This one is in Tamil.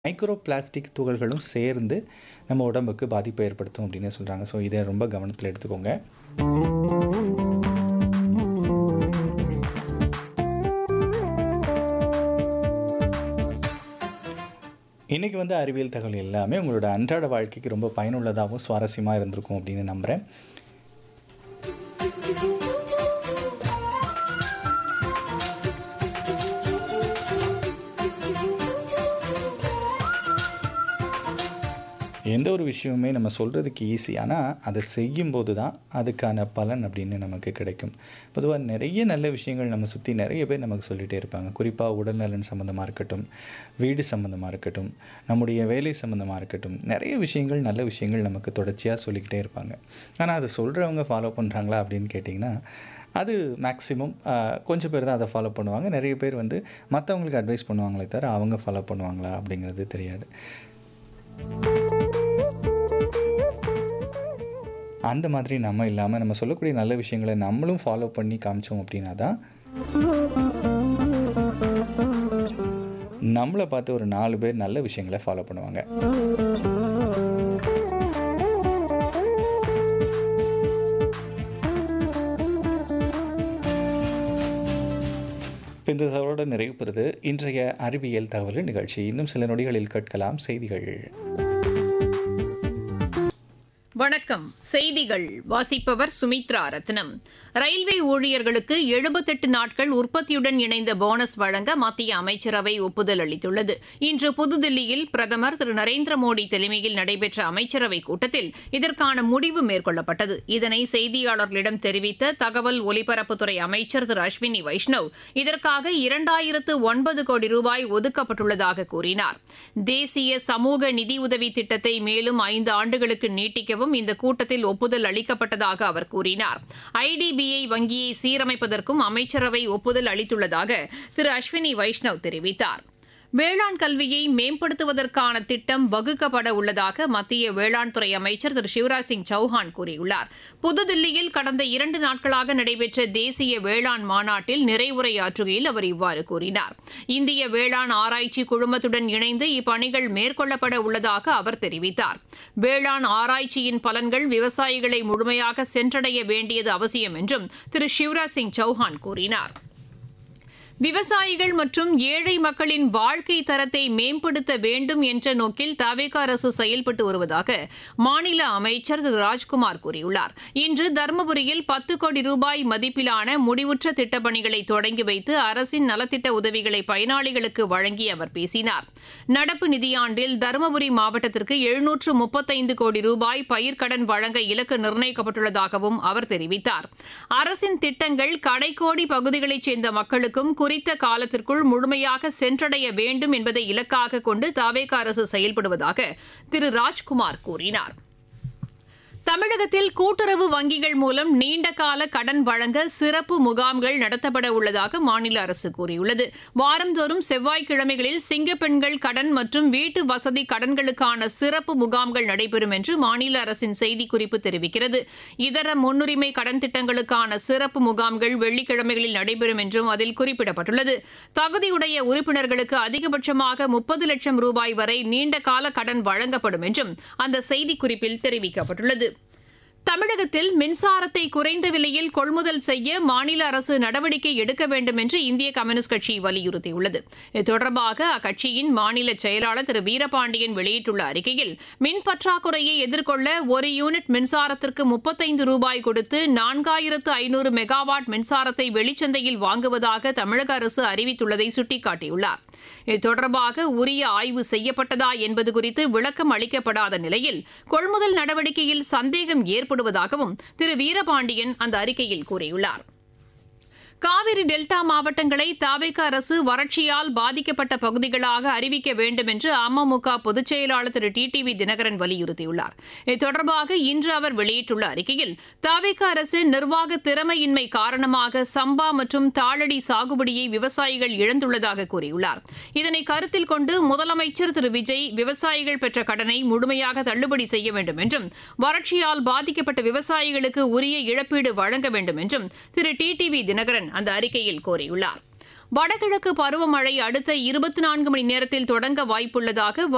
மைக்ரோ பிளாஸ்டிக் துகள்களும் சேர்ந்து நம்ம உடம்புக்கு பாதிப்பை ஏற்படுத்தும் அப்படின்னு சொல்கிறாங்க ஸோ இதை ரொம்ப கவனத்தில் எடுத்துக்கோங்க இன்றைக்கி வந்து அறிவியல் தகவல் எல்லாமே உங்களோட அன்றாட வாழ்க்கைக்கு ரொம்ப பயனுள்ளதாகவும் சுவாரஸ்யமாக இருந்திருக்கும் அப்படின்னு நம்புகிறேன் எந்த ஒரு விஷயமுமே நம்ம சொல்கிறதுக்கு ஈஸி ஆனால் அதை செய்யும்போது தான் அதுக்கான பலன் அப்படின்னு நமக்கு கிடைக்கும் பொதுவாக நிறைய நல்ல விஷயங்கள் நம்ம சுற்றி நிறைய பேர் நமக்கு சொல்லிகிட்டே இருப்பாங்க குறிப்பாக உடல்நலன் சம்மந்தமாக இருக்கட்டும் வீடு சம்மந்தமாக இருக்கட்டும் நம்முடைய வேலை சம்மந்தமாக இருக்கட்டும் நிறைய விஷயங்கள் நல்ல விஷயங்கள் நமக்கு தொடர்ச்சியாக சொல்லிக்கிட்டே இருப்பாங்க ஆனால் அதை சொல்கிறவங்க ஃபாலோ பண்ணுறாங்களா அப்படின்னு கேட்டிங்கன்னா அது மேக்ஸிமம் கொஞ்சம் பேர் தான் அதை ஃபாலோ பண்ணுவாங்க நிறைய பேர் வந்து மற்றவங்களுக்கு அட்வைஸ் பண்ணுவாங்களே தவிர அவங்க ஃபாலோ பண்ணுவாங்களா அப்படிங்கிறது தெரியாது அந்த மாதிரி நம்ம இல்லாமல் நம்ம சொல்லக்கூடிய நல்ல விஷயங்களை நம்மளும் ஃபாலோ பண்ணி காமிச்சோம் அப்படின்னா தான் நம்மளை பார்த்து ஒரு நாலு பேர் நல்ல விஷயங்களை ஃபாலோ பண்ணுவாங்க இந்த தகவலோட நிறைவு பெறுது இன்றைய அறிவியல் தகவல் நிகழ்ச்சி இன்னும் சில நொடிகளில் கேட்கலாம் செய்திகள் வணக்கம் செய்திகள் வாசிப்பவர் சுமித்ரா ரத்னம் ரயில்வே ஊழியர்களுக்கு எழுபத்தெட்டு நாட்கள் உற்பத்தியுடன் இணைந்த போனஸ் வழங்க மத்திய அமைச்சரவை ஒப்புதல் அளித்துள்ளது இன்று புதுதில்லியில் பிரதமர் திரு நரேந்திர மோடி தலைமையில் நடைபெற்ற அமைச்சரவைக் கூட்டத்தில் இதற்கான முடிவு மேற்கொள்ளப்பட்டது இதனை செய்தியாளர்களிடம் தெரிவித்த தகவல் ஒலிபரப்புத்துறை அமைச்சர் திரு அஸ்வினி வைஷ்ணவ் இதற்காக இரண்டாயிரத்து ஒன்பது கோடி ரூபாய் ஒதுக்கப்பட்டுள்ளதாக கூறினார் தேசிய சமூக நிதியுதவி திட்டத்தை மேலும் ஐந்து ஆண்டுகளுக்கு நீட்டிக்கவும் இந்த கூட்டத்தில் ஒப்புதல் அளிக்கப்பட்டதாக அவர் கூறினார் ஐடிபிஐ வங்கியை சீரமைப்பதற்கும் அமைச்சரவை ஒப்புதல் அளித்துள்ளதாக திரு அஸ்வினி வைஷ்ணவ் தெரிவித்தார் வேளாண் கல்வியை மேம்படுத்துவதற்கான திட்டம் வகுக்கப்பட உள்ளதாக மத்திய வேளாண் துறை அமைச்சர் திரு சிவராஜ் சிங் சௌஹான் கூறியுள்ளார் புதுதில்லியில் கடந்த இரண்டு நாட்களாக நடைபெற்ற தேசிய வேளாண் மாநாட்டில் நிறைவுரையாற்றுகையில் அவர் இவ்வாறு கூறினார் இந்திய வேளாண் ஆராய்ச்சி குழுமத்துடன் இணைந்து இப்பணிகள் மேற்கொள்ளப்பட உள்ளதாக அவர் தெரிவித்தார் வேளாண் ஆராய்ச்சியின் பலன்கள் விவசாயிகளை முழுமையாக சென்றடைய வேண்டியது அவசியம் என்றும் திரு சிவராஜ் சிங் சௌஹான் கூறினார் விவசாயிகள் மற்றும் ஏழை மக்களின் வாழ்க்கை தரத்தை மேம்படுத்த வேண்டும் என்ற நோக்கில் தவேக அரசு செயல்பட்டு வருவதாக மாநில அமைச்சர் திரு ராஜ்குமார் கூறியுள்ளார் இன்று தருமபுரியில் பத்து கோடி ரூபாய் மதிப்பிலான முடிவுற்ற திட்டப்பணிகளை தொடங்கி வைத்து அரசின் நலத்திட்ட உதவிகளை பயனாளிகளுக்கு வழங்கி அவர் பேசினார் நடப்பு நிதியாண்டில் தருமபுரி மாவட்டத்திற்கு எழுநூற்று முப்பத்தைந்து கோடி ரூபாய் பயிர்க்கடன் வழங்க இலக்கு நிர்ணயிக்கப்பட்டுள்ளதாகவும் அவர் தெரிவித்தார் அரசின் திட்டங்கள் கடைக்கோடி பகுதிகளைச் சேர்ந்த மக்களுக்கும் குறித்த காலத்திற்குள் முழுமையாக சென்றடைய வேண்டும் என்பதை இலக்காக கொண்டு தாவேக அரசு செயல்படுவதாக திரு ராஜ்குமார் கூறினார் தமிழகத்தில் கூட்டுறவு வங்கிகள் மூலம் நீண்டகால கடன் வழங்க சிறப்பு முகாம்கள் நடத்தப்பட உள்ளதாக மாநில அரசு கூறியுள்ளது வாரந்தோறும் செவ்வாய்க்கிழமைகளில் சிங்கப்பெண்கள் கடன் மற்றும் வீட்டு வசதி கடன்களுக்கான சிறப்பு முகாம்கள் நடைபெறும் என்று மாநில அரசின் செய்திக்குறிப்பு தெரிவிக்கிறது இதர முன்னுரிமை கடன் திட்டங்களுக்கான சிறப்பு முகாம்கள் வெள்ளிக்கிழமைகளில் நடைபெறும் என்றும் அதில் குறிப்பிடப்பட்டுள்ளது தகுதியுடைய உறுப்பினர்களுக்கு அதிகபட்சமாக முப்பது லட்சம் ரூபாய் வரை நீண்டகால கடன் வழங்கப்படும் என்றும் அந்த செய்திக்குறிப்பில் தெரிவிக்கப்பட்டுள்ளது தமிழகத்தில் மின்சாரத்தை குறைந்த விலையில் கொள்முதல் செய்ய மாநில அரசு நடவடிக்கை எடுக்க வேண்டும் என்று இந்திய கம்யூனிஸ்ட் கட்சி வலியுறுத்தியுள்ளது இது தொடர்பாக அக்கட்சியின் மாநில செயலாளர் திரு வீரபாண்டியன் வெளியிட்டுள்ள அறிக்கையில் மின் பற்றாக்குறையை எதிர்கொள்ள ஒரு யூனிட் மின்சாரத்திற்கு முப்பத்தைந்து ரூபாய் கொடுத்து நான்காயிரத்து ஐநூறு மெகாவாட் மின்சாரத்தை வெளிச்சந்தையில் வாங்குவதாக தமிழக அரசு அறிவித்துள்ளதை சுட்டிக்காட்டியுள்ளார் இது தொடர்பாக உரிய ஆய்வு செய்யப்பட்டதா என்பது குறித்து விளக்கம் அளிக்கப்படாத நிலையில் கொள்முதல் நடவடிக்கையில் சந்தேகம் ஏற்படுவதாகவும் திரு வீரபாண்டியன் அந்த அறிக்கையில் கூறியுள்ளார் காவிரி டெல்டா மாவட்டங்களை தாவேக அரசு வறட்சியால் பாதிக்கப்பட்ட பகுதிகளாக அறிவிக்க வேண்டும் என்று அமமுக பொதுச் செயலாளர் Thiru T T V Dhinakaran வலியுறுத்தியுள்ளார் இது தொடர்பாக இன்று அவர் வெளியிட்டுள்ள அறிக்கையில் தாவேக அரசு நிர்வாக திறமையின்மை காரணமாக சம்பா மற்றும் தாளடி சாகுபடியை விவசாயிகள் இழந்துள்ளதாக கூறியுள்ளார் இதனை கருத்தில் கொண்டு முதலமைச்சர் திரு விஜய் விவசாயிகள் பெற்ற கடனை முழுமையாக தள்ளுபடி செய்ய வேண்டும் என்றும் வறட்சியால் பாதிக்கப்பட்ட விவசாயிகளுக்கு உரிய இழப்பீடு வழங்க வேண்டும் என்றும் Thiru T T V Dhinakaran அந்த அறிக்கையில் கோரியுள்ளார் வடகிழக்கு பருவமழை அடுத்த இருபத்தி நான்கு மணி நேரத்தில் தொடங்க வாய்ப்புள்ளதாக